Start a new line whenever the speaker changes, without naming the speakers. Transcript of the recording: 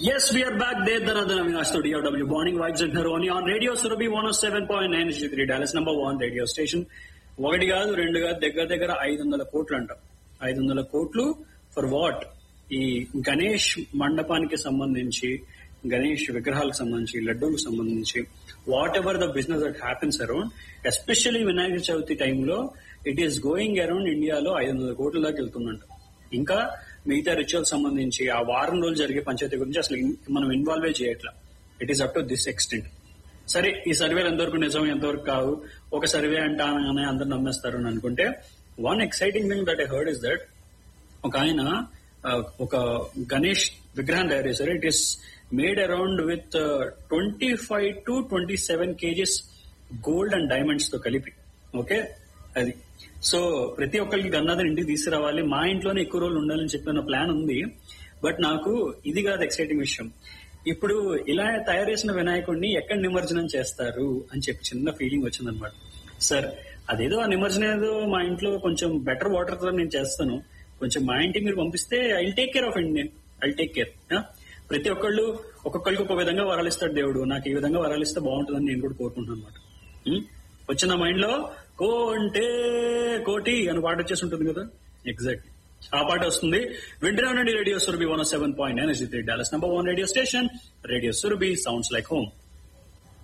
Yes, we are back there. Dhanadhan Avinash to DOW Morning Vibes and Haroni on Radio Surabhi 107.9 HD3 Dallas number one radio station. ఒకటి కాదు రెండు కాదు దగ్గర దగ్గర ఐదు వందల కోట్లు అంట ఐదు వందల కోట్లు ఫర్ వాట్ ఈ గణేష్ మండపానికి సంబంధించి గణేష్ విగ్రహాలకు సంబంధించి లడ్డూలకు సంబంధించి whatever the business that happens around especially Vinayaka Chavithi టైంలో ఇట్ ఈస్ గోయింగ్ అరౌండ్ ఇండియాలో ఐదు వందల కోట్ల దాకా వెళ్తుందంట ఇంకా మిగతా రిచువల్ సంబంధించి ఆ వారం రోజులు జరిగే పంచాయతీ గురించి అసలు ఇన్- మనం ఇన్వాల్వ్ చేయట్లా it is up to this extent సరే ఈ సర్వేలు ఎంతవరకు నిజం ఎంతవరకు కావు ఒక సర్వే అంటానే అందరు నమ్మేస్తారు అని అనుకుంటే one exciting thing that I heard is that ఒక ఆయన ఆ, ఒక గణేష్ విగ్రహం తయారు చేశారు it is made around with twenty five to twenty seven KGs gold and diamonds తో కలిపి ఓకే అది సో ప్రతి ఒక్కరికి గన్నాథన్ ఇంటికి తీసుకురావాలి మా ఇంట్లోనే ఎక్కువ రోజులు ఉండాలని చెప్పిన ప్లాన్ ఉంది బట్ నాకు ఇది కాదు ఎక్సైటింగ్ విషయం ఇప్పుడు ఇలా తయారు చేసిన వినాయకుడిని ఎక్కడ నిమజ్జనం చేస్తారు అని చెప్పి చిన్న ఫీలింగ్ వచ్చిందనమాట సార్ అదేదో ఆ నిమజ్జనం ఏదో మా ఇంట్లో కొంచెం బెటర్ వాటర్ తో నేను చేస్తాను కొంచెం మా ఇంటికి మీరు పంపిస్తే I take care of Indian I take care ప్రతి ఒక్కళ్ళు ఒక్కొక్కరికి ఒక విధంగా వరాలు ఇస్తాడు దేవుడు నాకు ఈ విధంగా వరాలు ఇస్తే బాగుంటుందని నేను కూడా కోరుకుంటున్నాను అనమాట వచ్చిన మైండ్ లో కోంటే కోటి అని పాట వచ్చేసి ఉంటుంది కదా ఎగ్జాక్ట్ ఆ పాట వస్తుంది వింటనే ఉండండి radio Surabhi one seven point nine Dallas number one radio station radio Surabhi sounds like home